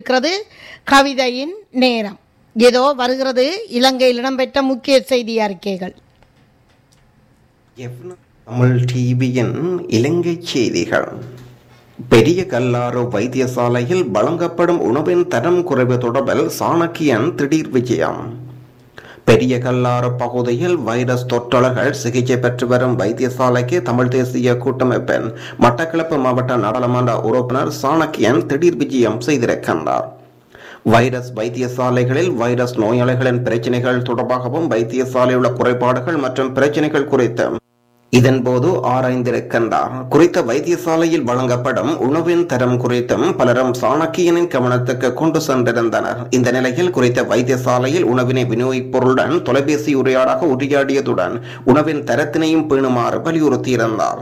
இணைந்திருக்கிறது கவிதையின் நேரம் ஏதோ வருகிறது இலங்கையில் இடம்பெற்ற முக்கிய செய்தி அறிக்கைகள் தமிழ் டிவியின் இலங்கை செய்திகள் பெரிய கல்லாறு வைத்தியசாலையில் வழங்கப்படும் உணவின் தரம் குறைவு தொடர்பில் சாணக்கியன் திடீர் விஜயம் பெரிய கல்லாறு பகுதியில் வைரஸ் தொற்றாளர்கள் சிகிச்சை பெற்று வரும் வைத்தியசாலைக்கு தமிழ் தேசிய கூட்டமைப்பின் மட்டக்களப்பு மாவட்ட நாடாளுமன்ற உறுப்பினர் சாணக்கியன் திடீர் விஜயம் செய்திருக்கின்றார் வைரஸ் வைத்தியசாலைகளில் வைரஸ் நோயாளிகளின் பிரச்சனைகள் தொடர்பாகவும் வைத்தியசாலையில் உள்ள குறைபாடுகள் மற்றும் பிரச்சனைகள் குறித்து இதன்போது ஆராய்ந்திருக்கின்றார் குறித்த வைத்தியசாலையில் வழங்கப்படும் உணவின் தரம் குறித்தும் பலரும் சாணக்கியனின் கவனத்துக்கு கொண்டு சென்றிருந்தனர் இந்த நிலையில் குறித்த வைத்தியசாலையில் உணவினை விநியோகிப்பொருளுடன் தொலைபேசி உரையாடாக உரையாடியதுடன் உணவின் தரத்தினையும் பேணுமாறு வலியுறுத்தியிருந்தார்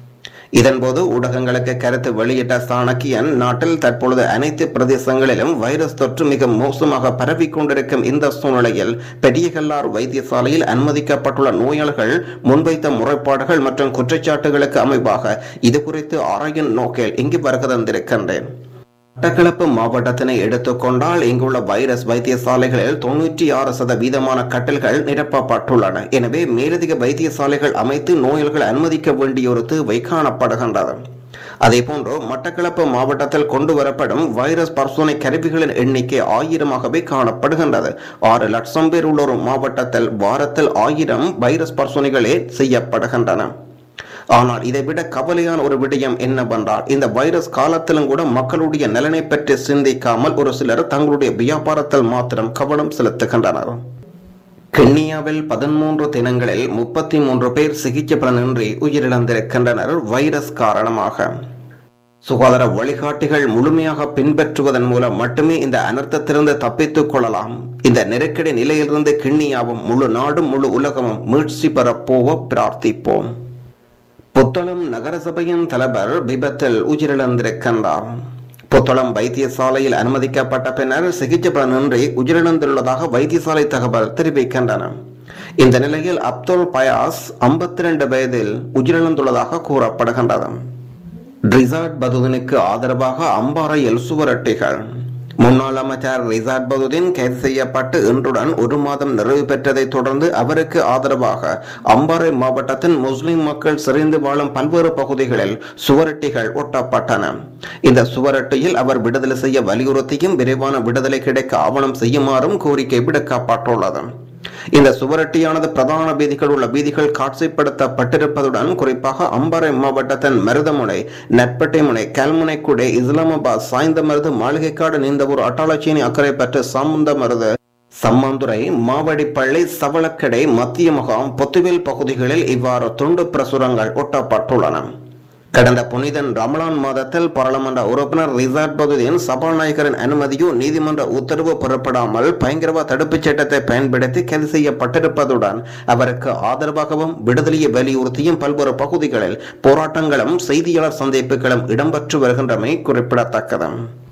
இதன்போது ஊடகங்களுக்கு கருத்து வெளியிட்ட சாணக்கியன் நாட்டில் தற்பொழுது அனைத்து பிரதேசங்களிலும் வைரஸ் தொற்று மிக மோசமாக பரவிக் கொண்டிருக்கும் இந்த சூழ்நிலையில் பெரியகல்லார் வைத்தியசாலையில் அனுமதிக்கப்பட்டுள்ள நோயாளிகள் முன்வைத்த முறைப்பாடுகள் மற்றும் குற்றச்சாட்டுகளுக்கு அமைவாக இது குறித்து ஆராயும் நோக்கில் இங்கு வருகை தந்திருக்கின்றேன் மட்டக்களப்பு மாவட்டத்தினை எடுத்துக்கொண்டால் இங்குள்ள வைரஸ் வைத்தியசாலைகளில் தொன்னூற்றி ஆறு சதவீதமான கட்டில்கள் நிரப்பப்பட்டுள்ளன எனவே மேலதிக வைத்தியசாலைகள் அமைத்து நோயாளிகள் அனுமதிக்க வேண்டிய ஒரு தேவை காணப்படுகின்றது அதேபோன்று மட்டக்களப்பு மாவட்டத்தில் கொண்டு வரப்படும் வைரஸ் பரிசோதனை கருவிகளின் எண்ணிக்கை ஆயிரமாகவே காணப்படுகின்றது ஆறு லட்சம் பேர் உள்ள ஒரு மாவட்டத்தில் வாரத்தில் ஆயிரம் வைரஸ் பரிசோதனைகளே செய்யப்படுகின்றன ஆனால் இதைவிட கவலையான ஒரு விடயம் என்னவென்றால் இந்த வைரஸ் காலத்திலும் கூட மக்களுடைய நலனை பற்றி சிந்திக்காமல் ஒரு சிலர் தங்களுடைய வியாபாரத்தில் மாத்திரம் கவனம் செலுத்துகின்றனர் கென்னியாவில் பதிமூன்று தினங்களில் முப்பத்தி மூன்று பேர் சிகிச்சை பலனின்றி உயிரிழந்திருக்கின்றனர் வைரஸ் காரணமாக சுகாதார வழிகாட்டிகள் முழுமையாக பின்பற்றுவதன் மூலம் மட்டுமே இந்த அனர்த்தத்திலிருந்து தப்பித்துக் கொள்ளலாம் இந்த நெருக்கடி நிலையிலிருந்து கிண்ணியாவும் முழு நாடும் முழு உலகமும் மீட்சி பெறப்போவ பிரார்த்திப்போம் புத்தளம் நகரசபையின் தலைவர் விபத்தில் உயிரிழந்திருக்கின்றார் புத்தளம் வைத்தியசாலையில் அனுமதிக்கப்பட்ட பின்னர் சிகிச்சை பலனின்றி உயிரிழந்துள்ளதாக வைத்தியசாலை தகவல் தெரிவிக்கின்றன இந்த நிலையில் அப்துல் பயாஸ் ஐம்பத்தி ரெண்டு வயதில் உயிரிழந்துள்ளதாக கூறப்படுகின்றது ரிசார்ட் பதுதனுக்கு ஆதரவாக அம்பாறையில் சுவரொட்டிகள் முன்னாள் அமைச்சர் ரிசார்ட் பதுதீன் கைது செய்யப்பட்டு இன்றுடன் ஒரு மாதம் நிறைவு பெற்றதை தொடர்ந்து அவருக்கு ஆதரவாக அம்பாறை மாவட்டத்தின் முஸ்லிம் மக்கள் சிறைந்து வாழும் பல்வேறு பகுதிகளில் சுவரொட்டிகள் ஒட்டப்பட்டன இந்த சுவரொட்டியில் அவர் விடுதலை செய்ய வலியுறுத்தியும் விரைவான விடுதலை கிடைக்க ஆவணம் செய்யுமாறும் கோரிக்கை விடுக்கப்பட்டுள்ளது இந்த சுவரொட்டியானது பிரதான வீதிகள் உள்ள வீதிகள் காட்சிப்படுத்தப்பட்டிருப்பதுடன் குறிப்பாக அம்பாறை மாவட்டத்தின் மருதமுனை நட்பட்டை முனை கல்முனை குடை இஸ்லாமாபாத் சாய்ந்த மருது மாளிகைக்காடு நீந்தவூர் அட்டாளச்சேனி அக்கறை பெற்ற சாமுந்த மருது சம்மாந்துறை மாவடிப்பள்ளி சவளக்கடை மத்திய முகாம் பொத்துவேல் பகுதிகளில் இவ்வாறு துண்டு பிரசுரங்கள் ஒட்டப்பட்டுள்ளன கடந்த புனிதன் ரமலான் மாதத்தில் பாராளுமன்ற உறுப்பினர் ரிசார்ட் பகுதியின் சபாநாயகரின் அனுமதியோ நீதிமன்ற உத்தரவு பெறப்படாமல் பயங்கரவாத தடுப்புச் சட்டத்தை பயன்படுத்தி கைது செய்யப்பட்டிருப்பதுடன் அவருக்கு ஆதரவாகவும் விடுதலையை வலியுறுத்தியும் பல்வேறு பகுதிகளில் போராட்டங்களும் செய்தியாளர் சந்திப்புகளும் இடம்பெற்று வருகின்றமை குறிப்பிடத்தக்கது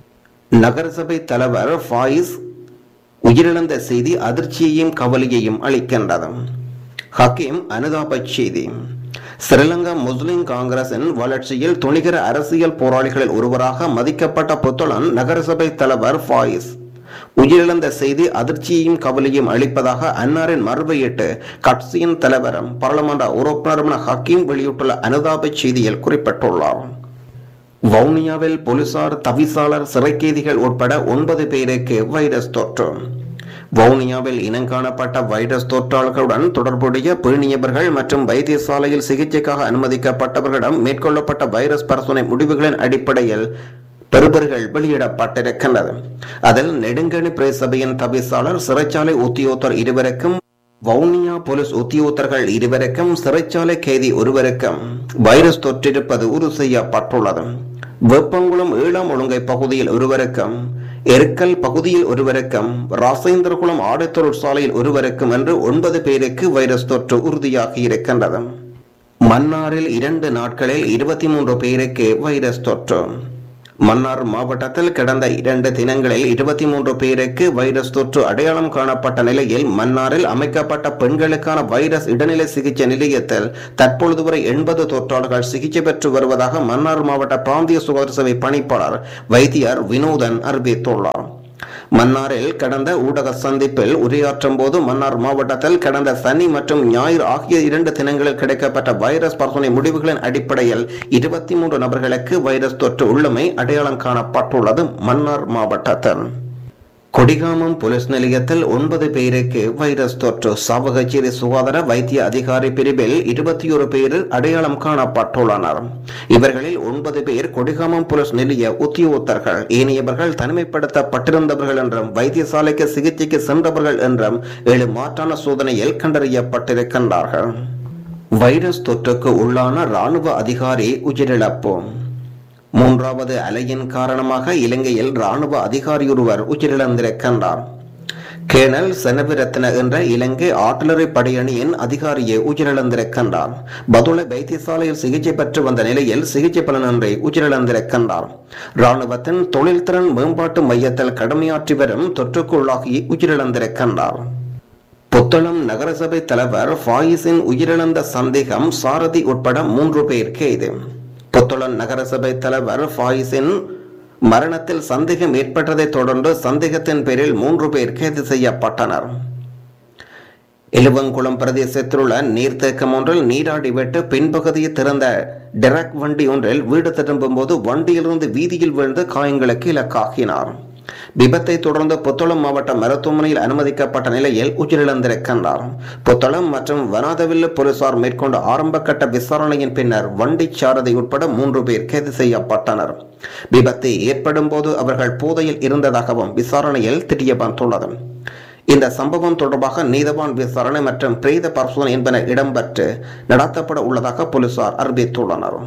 நகரசபை தலைவர் ஃபாயிஸ் உயிரிழந்த செய்தி அதிர்ச்சியையும் கவலையையும் அளிக்கின்றது ஹக்கீம் அனுதாப செய்தி ஸ்ரீலங்கா முஸ்லிம் காங்கிரசின் வளர்ச்சியில் துணிகர அரசியல் போராளிகளில் ஒருவராக மதிக்கப்பட்ட புத்தளன் நகரசபை தலைவர் ஃபாயிஸ் உயிரிழந்த செய்தி அதிர்ச்சியையும் கவலையும் அளிப்பதாக அன்னாரின் மறுவையிட்டு கட்சியின் தலைவரும் பாராளுமன்ற உறுப்பினருமான ஹக்கீம் வெளியிட்டுள்ள அனுதாப செய்தியில் குறிப்பிட்டுள்ளார் வவுனியாவில் போலீசார் தவிசாளர் சிறைக்கைதிகள் உட்பட ஒன்பது பேருக்கு வைரஸ் தொற்று வவுனியாவில் இனங்காணப்பட்ட வைரஸ் தொற்றாளர்களுடன் தொடர்புடைய பேணியவர்கள் மற்றும் வைத்தியசாலையில் சிகிச்சைக்காக அனுமதிக்கப்பட்டவர்களிடம் மேற்கொள்ளப்பட்ட வைரஸ் பரிசோதனை முடிவுகளின் அடிப்படையில் பெறுபர்கள் வெளியிடப்பட்டிருக்கின்றது அதில் நெடுங்கணி பிரேசபையின் தவிசாளர் சிறைச்சாலை உத்தியோகத்தர் இருவருக்கும் வவுனியா போலீஸ் உத்தியோகத்தர்கள் இருவருக்கும் சிறைச்சாலை கைதி ஒருவருக்கும் வைரஸ் தொற்றிருப்பது உறுதி செய்யப்பட்டுள்ளது வெப்பங்குளம் ஏழாம் ஒழுங்கை பகுதியில் ஒருவருக்கும் எருக்கல் பகுதியில் ஒருவருக்கும் ராசேந்திரகுளம் ஆடை தொழிற்சாலையில் ஒருவருக்கும் என்று ஒன்பது பேருக்கு வைரஸ் தொற்று உறுதியாகி இருக்கின்றது மன்னாரில் இரண்டு நாட்களில் இருபத்தி மூன்று பேருக்கு வைரஸ் தொற்று மன்னார் மாவட்டத்தில் கடந்த இரண்டு தினங்களில் இருபத்தி மூன்று பேருக்கு வைரஸ் தொற்று அடையாளம் காணப்பட்ட நிலையில் மன்னாரில் அமைக்கப்பட்ட பெண்களுக்கான வைரஸ் இடைநிலை சிகிச்சை நிலையத்தில் தற்பொழுது வரை எண்பது தொற்றாளர்கள் சிகிச்சை பெற்று வருவதாக மன்னார் மாவட்ட பிராந்திய சுகாதார சேவை பணிப்பாளர் வைத்தியர் வினோதன் அறிவித்துள்ளார் மன்னாரில் கடந்த ஊடக சந்திப்பில் உரையாற்றும் போது மன்னார் மாவட்டத்தில் கடந்த சனி மற்றும் ஞாயிறு ஆகிய இரண்டு தினங்களில் கிடைக்கப்பட்ட வைரஸ் பரிசோதனை முடிவுகளின் அடிப்படையில் இருபத்தி மூன்று நபர்களுக்கு வைரஸ் தொற்று உள்ளமை அடையாளம் காணப்பட்டுள்ளது மன்னார் மாவட்டத்தில் கொடிகாமம் போலீஸ் நிலையத்தில் ஒன்பது பேருக்கு வைரஸ் தொற்று சாவகச்சேரி சுகாதார வைத்திய அதிகாரி பிரிவில் இருபத்தி ஒரு பேர் அடையாளம் காணப்பட்டுள்ளனர் இவர்களில் ஒன்பது பேர் கொடிகாமம் போலீஸ் நிலைய உத்தியோகத்தர்கள் ஏனையவர்கள் தனிமைப்படுத்தப்பட்டிருந்தவர்கள் என்றும் வைத்தியசாலைக்கு சிகிச்சைக்கு சென்றவர்கள் என்றும் ஏழு மாற்றான சோதனையில் கண்டறியப்பட்டிருக்கின்றார்கள் வைரஸ் தொற்றுக்கு உள்ளான ராணுவ அதிகாரி உயிரிழப்பு மூன்றாவது அலையின் காரணமாக இலங்கையில் ராணுவ அதிகாரியொருவர் உயிரிழந்திருக்கின்றார் கேணல் செனவிரத்ன என்ற இலங்கை ஆர்டிலரி படையணியின் அதிகாரியை உயிரிழந்திருக்கின்றார் பதுளை வைத்தியசாலையில் சிகிச்சை பெற்று வந்த நிலையில் சிகிச்சை பலனின்றி உயிரிழந்திருக்கின்றார் ராணுவத்தின் தொழில்திறன் மேம்பாட்டு மையத்தில் கடமையாற்றி வரும் தொற்றுக்குள்ளாகி உயிரிழந்திருக்கின்றார் புத்தளம் நகரசபை தலைவர் ஃபாயிஸின் உயிரிழந்த சந்தேகம் சாரதி உட்பட மூன்று பேர் கைது புத்தளம் நகரசபை தலைவர் ஃபாயிஸின் மரணத்தில் சந்தேகம் ஏற்பட்டதைத் தொடர்ந்து சந்தேகத்தின் பேரில் மூன்று பேர் கைது செய்யப்பட்டனர் எலுவங்குளம் பிரதேசத்தில் உள்ள நீர்த்தேக்கம் ஒன்றில் நீராடி விட்டு பின்பகுதியில் திறந்த டெரக் வண்டி ஒன்றில் வீடு திரும்பும் போது வண்டியிலிருந்து வீதியில் விழுந்து காயங்களுக்கு இலக்காகினார் விபத்தை தொடர்ந்து புத்தளம் மாவட்ட மருத்துவமனையில் அனுமதிக்கப்பட்ட நிலையில் உயிரிழந்திருக்கின்றார் புத்தளம் மற்றும் வனாதவில்லு போலீசார் மேற்கொண்ட ஆரம்ப கட்ட விசாரணையின் பின்னர் வண்டி சாரதி உட்பட மூன்று பேர் கைது செய்யப்பட்டனர் விபத்து ஏற்படும் போது அவர்கள் போதையில் இருந்ததாகவும் விசாரணையில் தெரிய வந்துள்ளது இந்த சம்பவம் தொடர்பாக நீதவான் விசாரணை மற்றும் பிரேத பரிசோதனை என்பன இடம்பெற்று நடத்தப்பட உள்ளதாக போலீசார் அறிவித்துள்ளனர்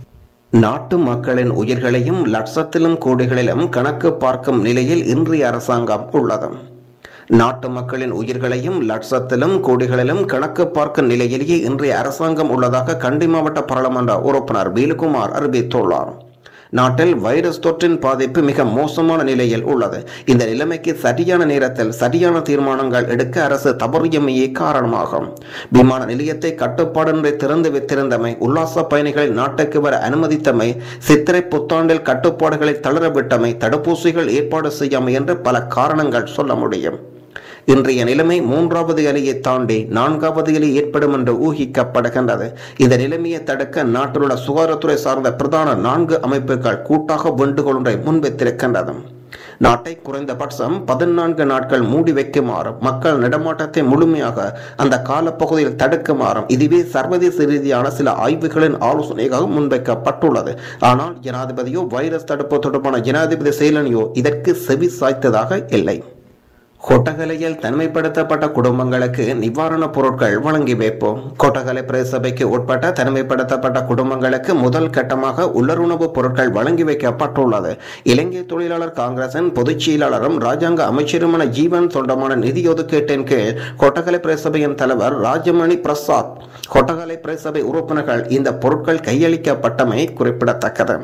நாட்டு மக்களின் உயிர்களையும் லட்சத்திலும் கோடிகளிலும் கணக்கு பார்க்கும் நிலையில் இன்றைய அரசாங்கம் உள்ளது நாட்டு மக்களின் உயிர்களையும் லட்சத்திலும் கோடிகளிலும் கணக்கு பார்க்கும் நிலையிலேயே இன்றைய அரசாங்கம் உள்ளதாக கண்டி மாவட்ட பாராளுமன்ற உறுப்பினர் வேலுகுமார் அறிவித்துள்ளார் நாட்டில் வைரஸ் தொற்றின் பாதிப்பு மிக மோசமான நிலையில் உள்ளது இந்த நிலைமைக்கு சரியான நேரத்தில் சரியான தீர்மானங்கள் எடுக்க அரசு தவறியமையே காரணமாகும் விமான நிலையத்தை கட்டுப்பாடின்றி திறந்து வைத்திருந்தமை உல்லாச பயணிகளை நாட்டுக்கு வர அனுமதித்தமை சித்திரை புத்தாண்டில் கட்டுப்பாடுகளை தளரவிட்டமை தடுப்பூசிகள் ஏற்பாடு செய்யாமை என்று பல காரணங்கள் சொல்ல முடியும் இன்றைய நிலைமை மூன்றாவது அலையை தாண்டி நான்காவது அலை ஏற்படும் என்று ஊகிக்கப்படுகின்றது இந்த நிலைமையை தடுக்க நாட்டில் உள்ள சுகாதாரத்துறை சார்ந்த பிரதான நான்கு அமைப்புகள் கூட்டாக வேண்டுகோள் ஒன்றை முன்வைத்திருக்கின்றது நாட்டை குறைந்தபட்சம் பதினான்கு நாட்கள் மூடி வைக்குமாறும் மக்கள் நடமாட்டத்தை முழுமையாக அந்த காலப்பகுதியில் தடுக்குமாறும் இதுவே சர்வதேச ரீதியான சில ஆய்வுகளின் ஆலோசனையாக முன்வைக்கப்பட்டுள்ளது ஆனால் ஜனாதிபதியோ வைரஸ் தடுப்பு தொடர்பான ஜனாதிபதி செயலனியோ இதற்கு செவி சாய்த்ததாக இல்லை கொட்டகலையில் தனிமைப்படுத்தப்பட்ட குடும்பங்களுக்கு நிவாரணப் பொருட்கள் வழங்கி வைப்போம் கொட்டகலை பிரதேசபைக்கு உட்பட்ட தனிமைப்படுத்தப்பட்ட குடும்பங்களுக்கு முதல் கட்டமாக உள்ளுணவுப் பொருட்கள் வழங்கி வைக்கப்பட்டுள்ளது இலங்கை தொழிலாளர் காங்கிரசின் பொதுச் செயலாளரும் ராஜாங்க அமைச்சருமான ஜீவன் தொண்டமான நிதி ஒதுக்கீட்டின் கீழ் கொட்டகலை பிரதேசபையின் தலைவர் ராஜமணி பிரசாத் கொட்டகலை பிரதேசபை உறுப்பினர்கள் இந்த பொருட்கள் கையளிக்கப்பட்டமை குறிப்பிடத்தக்கது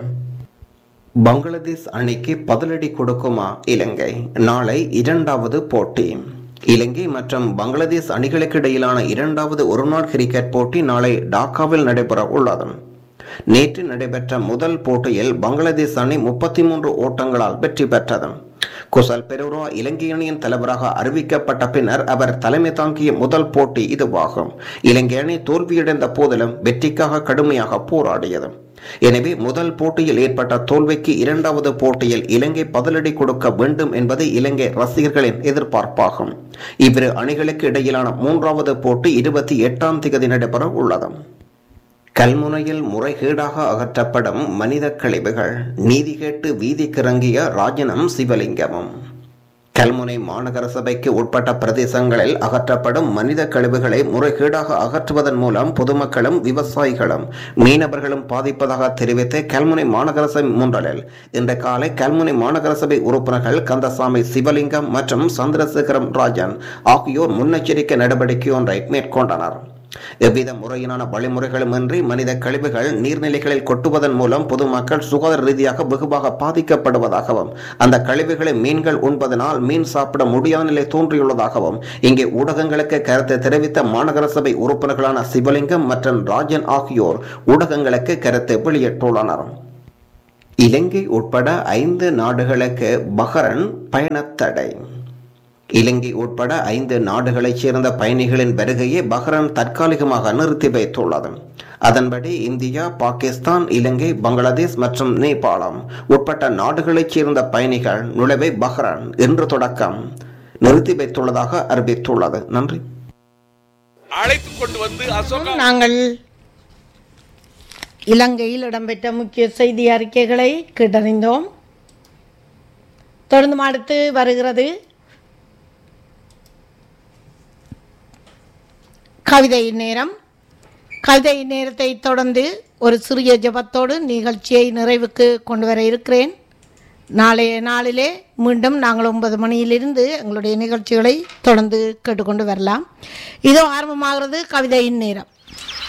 பங்களாதேஷ் அணிக்கு பதிலடி கொடுக்குமா இலங்கை நாளை இரண்டாவது போட்டி இலங்கை மற்றும் பங்களாதேஷ் அணிகளுக்கு இடையிலான இரண்டாவது ஒருநாள் கிரிக்கெட் போட்டி நாளை டாக்காவில் நடைபெற உள்ளது நேற்று நடைபெற்ற முதல் போட்டியில் பங்களாதேஷ் அணி முப்பத்தி மூன்று ஓட்டங்களால் வெற்றி பெற்றது குசல் பெரூரா இலங்கை அணியின் தலைவராக அறிவிக்கப்பட்ட பின்னர் அவர் தலைமை தாங்கிய முதல் போட்டி இதுவாகும் இலங்கை அணி தோல்வியடைந்த போதிலும் வெற்றிக்காக கடுமையாக போராடியது எனவே முதல் போட்டியில் ஏற்பட்ட தோல்விக்கு இரண்டாவது போட்டியில் இலங்கை பதிலடி கொடுக்க வேண்டும் என்பது இலங்கை ரசிகர்களின் எதிர்பார்ப்பாகும் இவ்விரு அணிகளுக்கு இடையிலான மூன்றாவது போட்டி இருபத்தி எட்டாம் தேதி நடைபெற உள்ளது கல்முனையில் முறைகேடாக அகற்றப்படும் மனித கழிவுகள் நீதி கேட்டு வீதிக்கிறங்கிய ராஜனம் சிவலிங்கமும் கல்முனை மாநகர சபைக்கு உட்பட்ட பிரதேசங்களில் அகற்றப்படும் மனித கழிவுகளை முறைகேடாக அகற்றுவதன் மூலம் பொதுமக்களும் விவசாயிகளும் மீனவர்களும் பாதிப்பதாக தெரிவித்து கல்முனை மாநகர சபை முன்றலில் இன்று காலை கல்முனை மாநகர சபை உறுப்பினர்கள் கந்தசாமி சிவலிங்கம் மற்றும் சந்திரசேகரம் ராஜன் ஆகியோர் முன்னெச்சரிக்கை நடவடிக்கை ஒன்றை மேற்கொண்டனர் எவ்வித முறையினான வழிமுறைகளுமின்றி மனித கழிவுகள் நீர்நிலைகளில் கொட்டுவதன் மூலம் பொதுமக்கள் சுகாதார ரீதியாக வெகுவாக பாதிக்கப்படுவதாகவும் அந்த கழிவுகளை மீன்கள் உண்பதனால் மீன் சாப்பிட முடியாத நிலை தோன்றியுள்ளதாகவும் இங்கே ஊடகங்களுக்கு கருத்து தெரிவித்த மாநகர சபை உறுப்பினர்களான சிவலிங்கம் மற்றும் ராஜன் ஆகியோர் ஊடகங்களுக்கு கருத்து வெளியிட்டுள்ளனர் இலங்கை உட்பட ஐந்து நாடுகளுக்கு பஹரன் பயணத்தடை இலங்கை உட்பட ஐந்து நாடுகளைச் சேர்ந்த பயணிகளின் வருகையை பஹ்ரைன் தற்காலிகமாக நிறுத்தி வைத்துள்ளது அதன்படி இந்தியா பாகிஸ்தான் இலங்கை பங்களாதேஷ் மற்றும் நேபாளம் உட்பட்ட நாடுகளைச் சேர்ந்த பயணிகள் நுழைவை பஹ்ரைன் இன்று தொடக்கம் நிறுத்தி வைத்துள்ளதாக அறிவித்துள்ளது நன்றி அழைத்து கொண்டு வந்து அசோகா நாங்கள் இலங்கையில் இடம்பெற்ற முக்கிய செய்தி அறிக்கைகளை கேட்டறிந்தோம் தொடர்ந்து அடுத்து வருகிறது கவிதை நேரம் கவிதை நேரத்தை தொடர்ந்து ஒரு சிறிய ஜெபத்தோடு நிகழ்ச்சியை நிறைவுக்கு கொண்டு வர இருக்கிறேன் நாளைய நாளிலே மீண்டும் நாங்கள் ஒன்பது மணியிலிருந்து எங்களுடைய நிகழ்ச்சிகளை தொடர்ந்து கேட்டுக்கொண்டு வரலாம் இதோ ஆரம்பமாகிறது கவிதையின் நேரம்